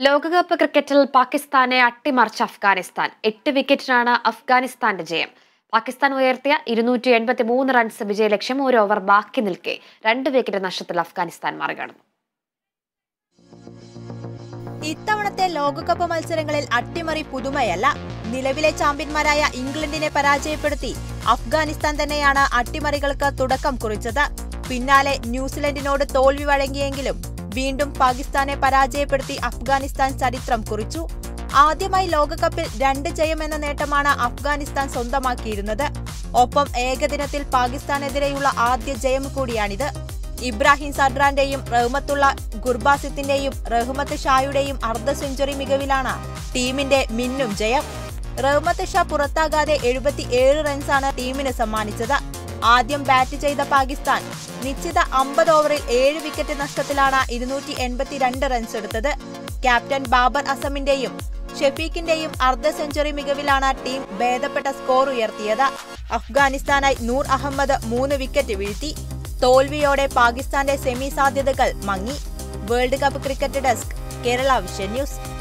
ലോകകപ്പ് ക്രിക്കറ്റിൽ പാകിസ്ഥാനെ അട്ടിമറിച്ച അഫ്ഗാനിസ്ഥാൻ എട്ട് വിക്കറ്റിനാണ് അഫ്ഗാനിസ്ഥാന്റെ ജയം പാകിസ്ഥാൻ ഉയർത്തിയ ഇരുന്നൂറ്റി എൺപത്തി മൂന്ന് റൺസ് വിജയലക്ഷ്യം ഒരു ഓവർ ബാക്കി നിൽക്കെ രണ്ട് വിക്കറ്റ് നഷ്ടത്തിൽ അഫ്ഗാനിസ്ഥാൻ മറികടന്നു ഇത്തവണത്തെ ലോകകപ്പ് മത്സരങ്ങളിൽ അട്ടിമറി പുതുമയല്ല നിലവിലെ ചാമ്പ്യന്മാരായ ഇംഗ്ലണ്ടിനെ പരാജയപ്പെടുത്തി അഫ്ഗാനിസ്ഥാൻ തന്നെയാണ് അട്ടിമറികൾക്ക് തുടക്കം കുറിച്ചത് പിന്നാലെ ന്യൂസിലൻഡിനോട് തോൽവി വഴങ്ങിയെങ്കിലും വീണ്ടും പാകിസ്ഥാനെ പരാജയപ്പെടുത്തി അഫ്ഗാനിസ്ഥാൻ ചരിത്രം കുറിച്ചു ആദ്യമായി ലോകകപ്പിൽ രണ്ട് ജയം എന്ന നേട്ടമാണ് അഫ്ഗാനിസ്ഥാൻ സ്വന്തമാക്കിയിരുന്നത് ഒപ്പം ഏകദിനത്തിൽ പാകിസ്ഥാനെതിരെയുള്ള ആദ്യ ജയം കൂടിയാണിത് ഇബ്രാഹിം സഡ്രാന്റെയും റഹ്മത്തുള്ള ഗുർബാസിത്തിന്റെയും റഹ്മത്ത് ഷായുടെയും അർദ്ധ സെഞ്ചുറി മികവിലാണ് ടീമിന്റെ മിന്നും ജയം റഹ്മത്ത് ഷാ പുറത്താകാതെ എഴുപത്തിയേഴ് റൺസാണ് ടീമിന് സമ്മാനിച്ചത് ആദ്യം ബാറ്റ് ചെയ്ത പാകിസ്ഥാൻ നിശ്ചിത അമ്പത് ഓവറിൽ ഏഴ് വിക്കറ്റ് നഷ്ടത്തിലാണ് ഇരുന്നൂറ്റി എൺപത്തിരണ്ട് റൺസ് എടുത്തത് ക്യാപ്റ്റൻ ബാബർ അസമിന്റെയും ഷെഫീഖിന്റെയും അർദ്ധ സെഞ്ചുറി മികവിലാണ് ടീം ഭേദപ്പെട്ട സ്കോർ ഉയർത്തിയത് അഫ്ഗാനിസ്ഥാനായി നൂർ അഹമ്മദ് മൂന്ന് വിക്കറ്റ് വീഴ്ത്തി തോൽവിയോടെ പാകിസ്ഥാന്റെ സെമി സാധ്യതകൾ മങ്ങി world cup cricket desk Kerala vision news